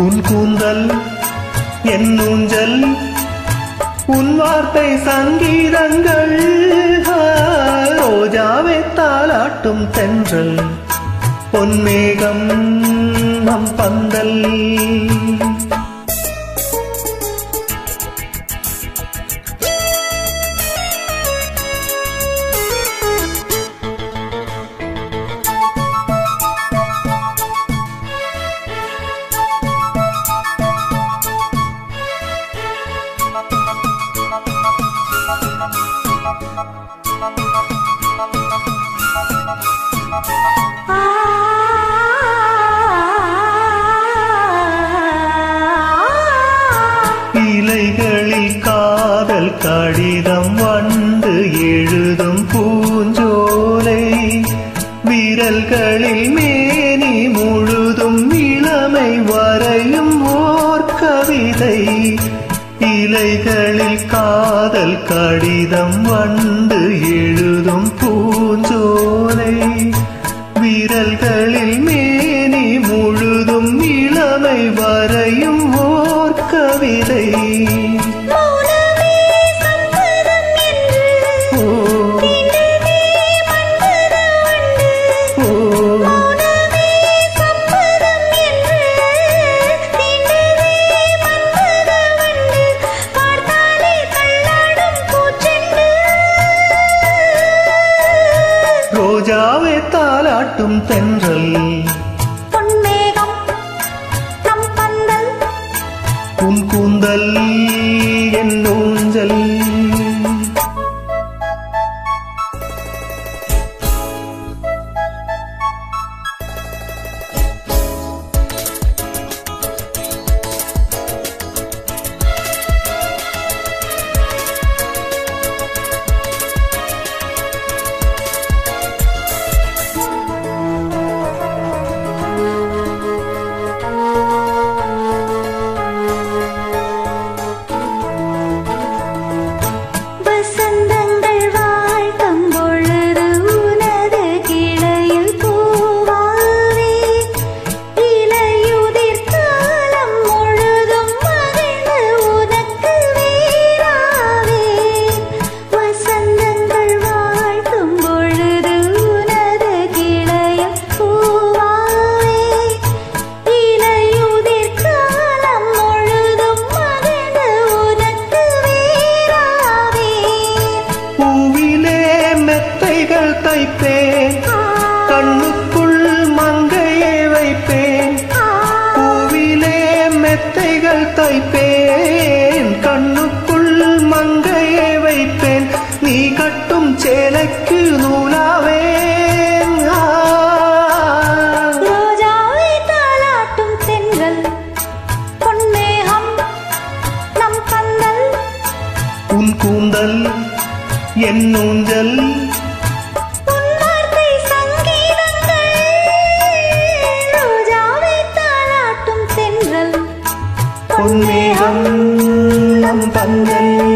உன் கூந்தல் என் ஊஞ்சல் உன் வார்த்தை சங்கீதங்கள் ஆ, ரோஜாவே தாலாட்டும் தென்றல் பொன்மேகம் நம் பந்தல் இலைகளில் காதல் கடிதம் வந்து எழுதும் பூஞ்சோலை விரல்களில் மேனி முழுதும் இளமை வரையும் ஓர் கவிதை இலைகளில் காதல் கடிதம் வந்து எழுதும் பூஞ்சோலை விரல்களில் மேனி முழுதும் இளமை வரையும் ஓர் கவிதை மௌனமே சம்மதம் என்று ஓ, தீண்டவே மன்மத வண்டு ஓ, மௌனமே சம்மதம் என்று தீண்டவே மன்மத வண்டு பார்த்தாலே தள்ளாடும் பூச்செண்டு ரோஜாவே தாலாட்டும் தென்றல் பொன்மேகம் நம் பந்தல் உன் கூந்தல் என் ஊஞ்சல் வசந்தங்கள் வாழ்த்தும் பொழுது உனது கிளையில் பூவாவே இலையுதிர் காலம் முழுதும் மகிழ்ந்து உனக்கு வீராவே வசந்தங்கள் வாழ்த்தும் பொழுது உனது கிளையில் பூவாவே இலையுதிர் காலம் முழுதும் மகிழ்ந்து உனக்கு வீராவே பூவிலே மெத்தைகள் தைப்பேன் கண்ணுக்குள் மங்கையை வைப்பேன் பூவிலே மெத்தைகள் தைப்பேன் கண்ணுக்குள் மங்கையை வைப்பேன் நீ கட்டும் சேலைக்கு நூலாவேன் ஆ. ரோஜாவை தாலாட்டும் தென்றல் பொன்மேகம் நம் கந்தல் உன் கூந்தல் என் ஊஞ்சல் உன் வார்த்தை சங்கீதங்கள் ரோஜாவை தாலாட்டும் தென்றல் பொன்மேகம் நம் பந்தல்